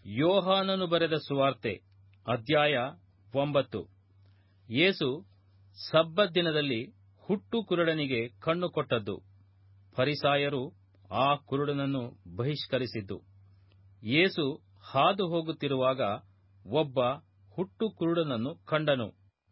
ಯೋಹಾನನು ಬರೆದ ಸುವಾರ್ತೆ ಅಧ್ಯಾಯ ಒಂಬತ್ತು ಯೇಸು ಸಬ್ಬತ್ ದಿನದಲ್ಲಿ ಹುಟ್ಟು ಕುರುಡನಿಗೆ ಕಣ್ಣು ಕೊಟ್ಟದ್ದು ಫರಿಸಾಯರು ಆ ಕುರುಡನನ್ನು ಬಹಿಷ್ಕರಿಸಿದ್ದು ಯೇಸು ಹಾದು ಹೋಗುತ್ತಿರುವಾಗ ಒಬ್ಬ ಹುಟ್ಟು ಕುರುಡನನ್ನು ಕಂಡನು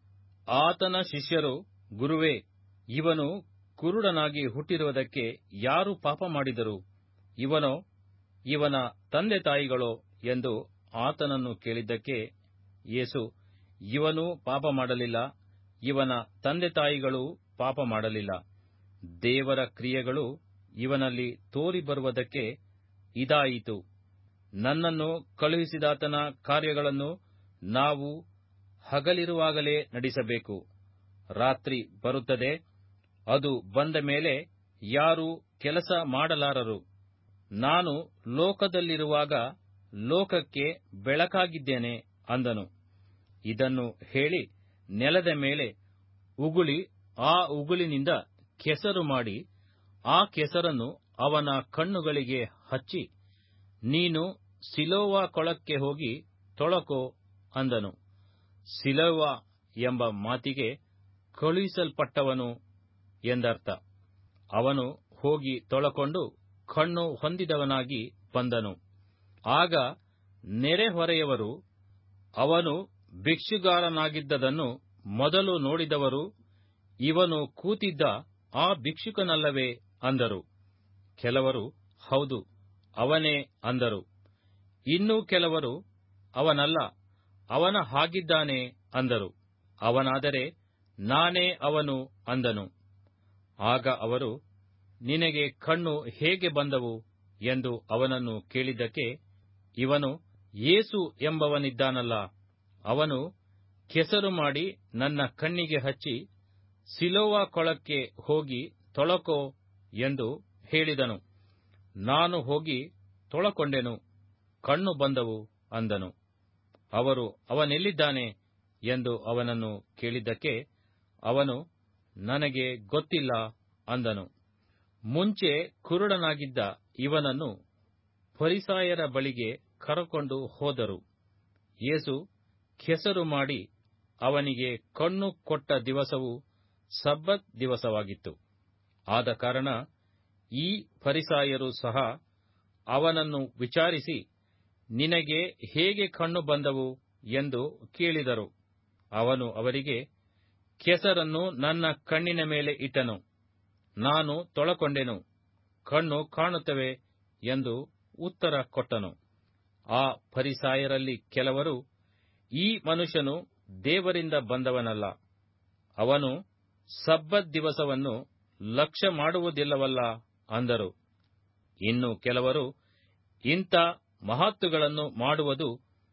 ಆತನ ಶಿಷ್ಯರು ಗುರುವೇ ಇವನು ಕುರುಡನಾಗಿ ಹುಟ್ಟಿರುವುದಕ್ಕೆ ಯಾರು ಪಾಪ ಮಾಡಿದರು ಇವನೋ ಇವನ ತಂದೆ ತಾಯಿಗಳೋ ಎಂದು ಆತನನ್ನು ಕೇಳಿದ್ದಕ್ಕೆ ಯೇಸು ಇವನೂ ಪಾಪ ಮಾಡಲಿಲ್ಲ ಇವನ ತಂದೆ ತಾಯಿಗಳೂ ಪಾಪ ಮಾಡಲಿಲ್ಲ ದೇವರ ಕ್ರಿಯೆಗಳು ಇವನಲ್ಲಿ ತೋರಿ ಬರುವುದಕ್ಕೆ ಇದಾಯಿತು ನನ್ನನ್ನು ಕಳುಹಿಸಿದಾತನ ಕಾರ್ಯಗಳನ್ನು ನಾವು ಹಗಲಿರುವಾಗಲೇ ನಡೆಸಬೇಕು ರಾತ್ರಿ ಬರುತ್ತದೆ ಅದು ಬಂದ ಮೇಲೆ ಯಾರೂ ಕೆಲಸ ಮಾಡಲಾರರು ನಾನು ಲೋಕದಲ್ಲಿರುವಾಗ ಲೋಕಕ್ಕೆ ಬೆಳಕಾಗಿದ್ದೇನೆ ಅಂದನು ಇದನ್ನು ಹೇಳಿ ನೆಲದ ಮೇಲೆ ಉಗುಳಿ ಆ ಉಗುಳಿನಿಂದ ಕೆಸರು ಮಾಡಿ ಆ ಕೆಸರನ್ನು ಅವನ ಕಣ್ಣುಗಳಿಗೆ ಹಚ್ಚಿ ನೀನು ಸಿಲೋವ ಕೊಳಕ್ಕೆ ಹೋಗಿ ತೊಳಕೋ ಅಂದನು ಸಿಲೋವ ಎಂಬ ಮಾತಿಗೆ ಕಳುಹಿಸಲ್ಪಟ್ಟವನು ಎಂದರ್ಥ ಅವನು ಹೋಗಿ ತೊಳಕೊಂಡು ಕಣ್ಣು ಹೊಂದಿದವನಾಗಿ ಬಂದನು ಆಗ ನೆರೆಹೊರೆಯವರು ಅವನು ಭಿಕ್ಷುಗಾರನಾಗಿದ್ದದನ್ನು ಮೊದಲು ನೋಡಿದವರು ಇವನು ಕೂತಿದ್ದ ಆ ಭಿಕ್ಷುಕನಲ್ಲವೇ ಅಂದರು ಕೆಲವರು ಹೌದು ಅವನೇ ಅಂದರು ಇನ್ನೂ ಕೆಲವರು ಅವನಲ್ಲ ಅವನ ಹಾಗಿದ್ದಾನೆ ಅಂದರು ಅವನಾದರೆ ನಾನೇ ಅವನು ಅಂದನು ಆಗ ಅವರು ನಿನಗೆ ಕಣ್ಣು ಹೇಗೆ ಬಂದವು ಎಂದು ಅವನನ್ನು ಕೇಳಿದ್ದಕ್ಕೆ ಇವನು ಯೇಸು ಎಂಬವನಿದ್ದಾನಲ್ಲ ಅವನು ಕೆಸರು ಮಾಡಿ ನನ್ನ ಕಣ್ಣಿಗೆ ಹಚ್ಚಿ ಸಿಲೋವ ಕೊಳಕ್ಕೆ ಹೋಗಿ ತೊಳಕೋ ಎಂದು ಹೇಳಿದನು ನಾನು ಹೋಗಿ ತೊಳಕೊಂಡೆನು ಕಣ್ಣು ಬಂದವು ಅಂದನು ಅವರು ಅವನೆಲ್ಲಿದ್ದಾನೆ ಎಂದು ಅವನನ್ನು ಕೇಳಿದ್ದಕ್ಕೆ ಅವನು ನನಗೆ ಗೊತ್ತಿಲ್ಲ ಅಂದನು ಮುಂಚೆ ಕುರುಡನಾಗಿದ್ದ ಇವನನ್ನು ಫರಿಸಾಯರ ಬಳಿಗೆ ಕರಕೊಂಡು ಹೋದರು ಯೇಸು ಕೆಸರು ಮಾಡಿ ಅವನಿಗೆ ಕಣ್ಣು ಕೊಟ್ಟ ದಿವಸವು ಸಬ್ಬತ್ ದಿವಸವಾಗಿತ್ತು ಆದ ಕಾರಣ ಈ ಫರಿಸಾಯರು ಸಹ ಅವನನ್ನು ವಿಚಾರಿಸಿ ನಿನಗೆ ಹೇಗೆ ಕಣ್ಣು ಬಂದವು ಎಂದು ಕೇಳಿದರು ಅವನು ಅವರಿಗೆ ಕೆಸರನ್ನು ನನ್ನ ಕಣ್ಣಿನ ಮೇಲೆ ಇಟ್ಟನು ನಾನು ತೊಳಕೊಂಡೆನು ಕಣ್ಣು ಕಾಣುತ್ತವೆ ಎಂದು ಉತ್ತರ ಕೊಟ್ಟನು ಆ ಫರಿಸಾಯರಲ್ಲಿ ಕೆಲವರು ಈ ಮನುಷ್ಯನು ದೇವರಿಂದ ಬಂದವನಲ್ಲ ಅವನು ಸಬ್ಬತ್ ದಿವಸವನ್ನು ಲಕ್ಷ್ಯ ಮಾಡುವುದಿಲ್ಲವಲ್ಲ ಅಂದರು ಇನ್ನು ಕೆಲವರು ಇಂಥ ಮಹತ್ತುಗಳನ್ನು ಮಾಡುವುದು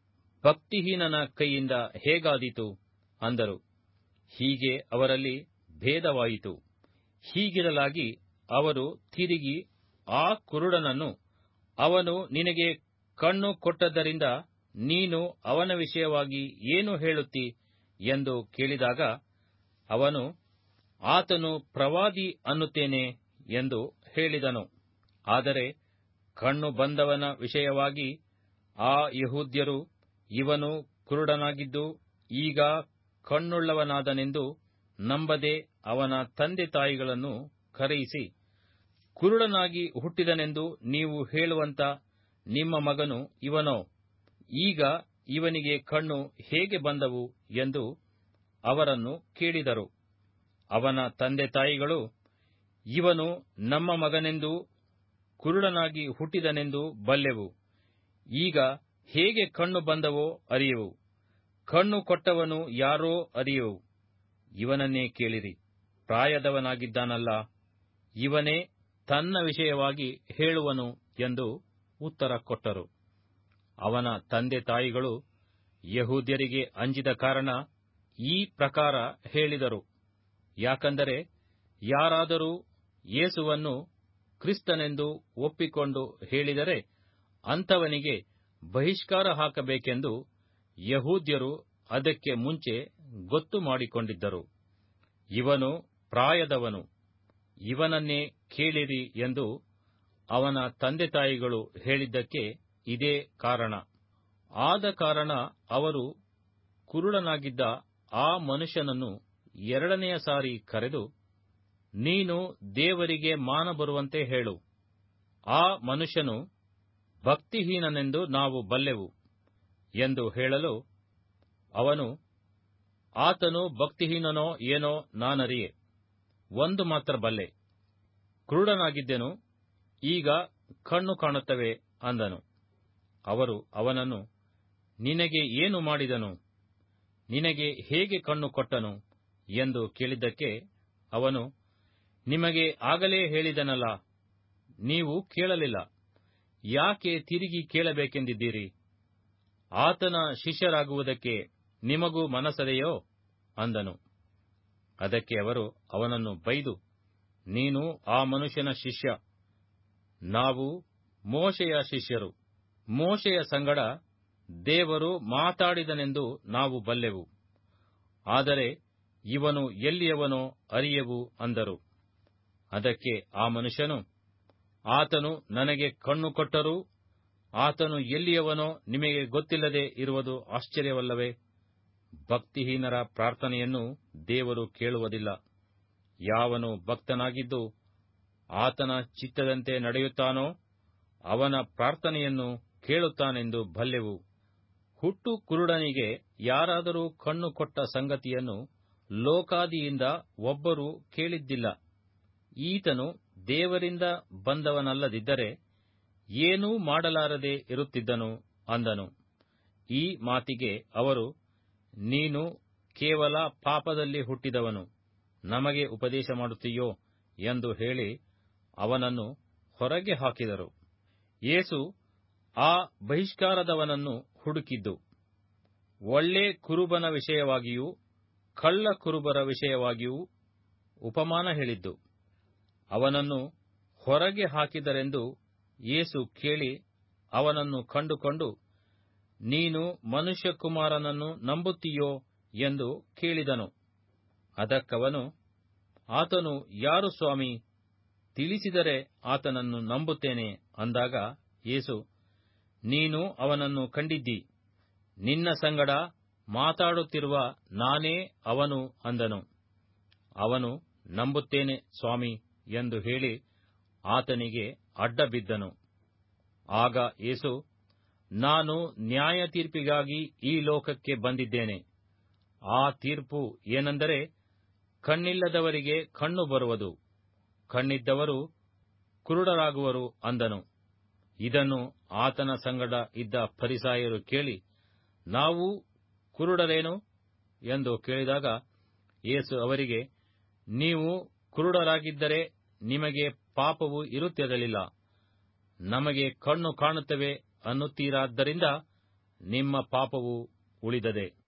ಭಕ್ತಿಹೀನನ ಕೈಯಿಂದ ಹೇಗಾದೀತು ಅಂದರು ಹೀಗೆ ಅವರಲ್ಲಿ ಭೇದವಾಯಿತು ಹೀಗಿರಲಾಗಿ ಅವರು ತಿರುಗಿ ಆ ಕುರುಡನನ್ನು ಅವನು ನಿನಗೆ ಕಣ್ಣು ಕೊಟ್ಟದ್ದರಿಂದ ನೀನು ಅವನ ವಿಷಯವಾಗಿ ಏನು ಹೇಳುತ್ತಿ ಎಂದು ಕೇಳಿದಾಗ ಅವನು ಆತನು ಪ್ರವಾದಿ ಅನ್ನುತ್ತೇನೆ ಎಂದು ಹೇಳಿದನು ಆದರೆ ಕಣ್ಣು ಬಂದವನ ವಿಷಯವಾಗಿ ಆ ಯಹೂದ್ಯರು ಇವನು ಕುರುಡನಾಗಿದ್ದು ಈಗ ಕಣ್ಣುಳ್ಳವನಾದನೆಂದು ನಂಬದೆ ಅವನ ತಂದೆ ತಾಯಿಗಳನ್ನು ಕರೆಯಿಸಿ ಕುರುಡನಾಗಿ ಹುಟ್ಟಿದನೆಂದು ನೀವು ಹೇಳುವಂತ ನಿಮ್ಮ ಮಗನು ಇವನೋ ಈಗ ಇವನಿಗೆ ಕಣ್ಣು ಹೇಗೆ ಬಂದವು ಎಂದು ಅವರನ್ನು ಕೇಳಿದರು ಅವನ ತಂದೆ ತಾಯಿಗಳು ಇವನು ನಮ್ಮ ಮಗನೆಂದು ಕುರುಡನಾಗಿ ಹುಟ್ಟಿದನೆಂದು ಬಲ್ಲೆವು ಈಗ ಹೇಗೆ ಕಣ್ಣು ಬಂದವೋ ಅರಿಯವು ಕಣ್ಣು ಕೊಟ್ಟವನು ಯಾರೋ ಅರಿಯವು ಇವನನ್ನೇ ಕೇಳಿರಿ ಪ್ರಾಯದವನಾಗಿದ್ದಾನಲ್ಲ ಇವನೇ ತನ್ನ ವಿಷಯವಾಗಿ ಹೇಳುವನು ಎಂದು ಉತ್ತರ ಕೊಟ್ಟರು ಅವನ ತಂದೆ ತಾಯಿಗಳು ಯಹೂದ್ಯರಿಗೆ ಅಂಜಿದ ಕಾರಣ ಈ ಪ್ರಕಾರ ಹೇಳಿದರು ಯಾಕಂದರೆ ಯಾರಾದರೂ ಯೇಸುವನ್ನು ಕ್ರಿಸ್ತನೆಂದು ಒಪ್ಪಿಕೊಂಡು ಹೇಳಿದರೆ ಅಂಥವನಿಗೆ ಬಹಿಷ್ಕಾರ ಹಾಕಬೇಕೆಂದು ಯಹೂದ್ಯರು ಅದಕ್ಕೆ ಮುಂಚೆ ಗೊತ್ತು ಮಾಡಿಕೊಂಡಿದ್ದರು ಇವನು ಪ್ರಾಯದವನು ಇವನನ್ನೇ ಕೇಳಿರಿ ಎಂದು ಅವನ ತಂದೆ ತಾಯಿಗಳು ಹೇಳಿದ್ದಕ್ಕೆ ಇದೇ ಕಾರಣ ಆದ ಕಾರಣ ಅವರು ಕುರುಡನಾಗಿದ್ದ ಆ ಮನುಷ್ಯನನ್ನು ಎರಡನೆಯ ಸಾರಿ ಕರೆದು ನೀನು ದೇವರಿಗೆ ಮಾನ ಬರುವಂತೆ ಹೇಳು ಆ ಮನುಷ್ಯನು ಭಕ್ತಿಹೀನನೆಂದು ನಾವು ಬಲ್ಲೆವು ಎಂದು ಹೇಳಲು ಅವನು ಆತನು ಭಕ್ತಿಹೀನನೋ ಏನೋ ನಾನರಿಯೆ ಒಂದು ಮಾತ್ರ ಬಲ್ಲೆ ಕುರುಡನಾಗಿದ್ದೆನು ಈಗ ಕಣ್ಣು ಕಾಣುತ್ತವೆ ಅಂದನು ಅವರು ಅವನನ್ನು ನಿನಗೆ ಏನು ಮಾಡಿದನು ನಿನಗೆ ಹೇಗೆ ಕಣ್ಣು ಕೊಟ್ಟನು ಎಂದು ಕೇಳಿದ್ದಕ್ಕೆ ಅವನು ನಿಮಗೆ ಆಗಲೇ ಹೇಳಿದನಲ್ಲ ನೀವು ಕೇಳಲಿಲ್ಲ ಯಾಕೆ ತಿರುಗಿ ಕೇಳಬೇಕೆಂದಿದ್ದೀರಿ ಆತನ ಶಿಷ್ಯರಾಗುವುದಕ್ಕೆ ನಿಮಗೂ ಮನಸದೆಯೋ ಅಂದನು ಅದಕ್ಕೆ ಅವರು ಅವನನ್ನು ಬೈದು ನೀನು ಆ ಮನುಷ್ಯನ ಶಿಷ್ಯ ನಾವು ಮೋಶೆಯ ಶಿಷ್ಯರು ಮೋಶೆಯ ಸಂಗಡ ದೇವರು ಮಾತಾಡಿದನೆಂದು ನಾವು ಬಲ್ಲೆವು ಆದರೆ ಇವನು ಎಲ್ಲಿಯವನೋ ಅರಿಯೆವು ಅಂದರು ಅದಕ್ಕೆ ಆ ಮನುಷ್ಯನು ಆತನು ನನಗೆ ಕಣ್ಣು ಕೊಟ್ಟರೂ ಆತನು ಎಲ್ಲಿಯವನೋ ನಿಮಗೆ ಗೊತ್ತಿಲ್ಲದೆ ಇರುವುದು ಆಶ್ಚರ್ಯವಲ್ಲವೇ ಭಕ್ತಿಹೀನರ ಪ್ರಾರ್ಥನೆಯನ್ನು ದೇವರು ಕೇಳುವುದಿಲ್ಲ ಯಾವನು ಭಕ್ತನಾಗಿದ್ದು ಆತನ ಚಿತ್ತದಂತೆ ನಡೆಯುತ್ತಾನೋ ಅವನ ಪ್ರಾರ್ಥನೆಯನ್ನು ಕೇಳುತ್ತಾನೆಂದು ಬಲ್ಲೆವು ಹುಟ್ಟು ಕುರುಡನಿಗೆ ಯಾರಾದರೂ ಕಣ್ಣು ಕೊಟ್ಟ ಸಂಗತಿಯನ್ನು ಲೋಕಾದಿಯಿಂದ ಒಬ್ಬರೂ ಕೇಳಿದ್ದಿಲ್ಲ ಈತನು ದೇವರಿಂದ ಬಂದವನಲ್ಲದಿದ್ದರೆ ಏನೂ ಮಾಡಲಾರದೆ ಇರುತ್ತಿದ್ದನು ಅಂದನು ಈ ಮಾತಿಗೆ ಅವರು ನೀನು ಕೇವಲ ಪಾಪದಲ್ಲಿ ಹುಟ್ಟಿದವನು ನಮಗೆ ಉಪದೇಶ ಮಾಡುತ್ತೀಯೋ ಎಂದು ಹೇಳಿ ಅವನನ್ನು ಹೊರಗೆ ಹಾಕಿದರು ಯೇಸು ಆ ಬಹಿಷ್ಕಾರದವನನ್ನು ಹುಡುಕಿದ್ದು ಒಳ್ಳೆ ಕುರುಬನ ವಿಷಯವಾಗಿಯೂ ಕಳ್ಳ ಕುರುಬರ ವಿಷಯವಾಗಿಯೂ ಉಪಮಾನ ಹೇಳಿದ್ದು ಅವನನ್ನು ಹೊರಗೆ ಹಾಕಿದರೆಂದು ಯೇಸು ಕೇಳಿ ಅವನನ್ನು ಕಂಡುಕೊಂಡು ನೀನು ಮನುಷ್ಯಕುಮಾರನನ್ನು ನಂಬುತ್ತೀಯೋ ಎಂದು ಕೇಳಿದನು ಅದಕ್ಕವನು ಆತನು ಯಾರು ಸ್ವಾಮಿ ತಿಳಿಸಿದರೆ ಆತನನ್ನು ನಂಬುತ್ತೇನೆ ಅಂದಾಗ ಯೇಸು ನೀನು ಅವನನ್ನು ಕಂಡಿದ್ದಿ ನಿನ್ನ ಸಂಗಡ ಮಾತಾಡುತ್ತಿರುವ ನಾನೇ ಅವನು ಅಂದನು ಅವನು ನಂಬುತ್ತೇನೆ ಸ್ವಾಮಿ ಎಂದು ಹೇಳಿ ಆತನಿಗೆ ಅಡ್ಡ ಬಿದ್ದನು ಆಗ ಯೇಸು ನಾನು ನ್ಯಾಯ ತೀರ್ಪಿಗಾಗಿ ಈ ಲೋಕಕ್ಕೆ ಬಂದಿದ್ದೇನೆ ಆ ತೀರ್ಪು ಏನೆಂದರೆ ಕಣ್ಣಿಲ್ಲದವರಿಗೆ ಕಣ್ಣು ಬರುವುದು ಕಣ್ಣಿದ್ದವರು ಕುರುಡರಾಗುವರು ಅಂದನು ಇದನ್ನು ಆತನ ಸಂಗಡ ಇದ್ದ ಫರಿಸಾಯರು ಕೇಳಿ ನಾವು ಕುರುಡರೇನು ಎಂದು ಕೇಳಿದಾಗ ಯೇಸು ಅವರಿಗೆ ನೀವು ಕುರುಡರಾಗಿದ್ದರೆ ನಿಮಗೆ ಪಾಪವು ಇರುತ್ತಿರಲಿಲ್ಲ ನಮಗೆ ಕಣ್ಣು ಕಾಣುತ್ತವೆ ಅನ್ನುತ್ತೀರಾದ್ದರಿಂದ ನಿಮ್ಮ ಪಾಪವು ಉಳಿದದೆ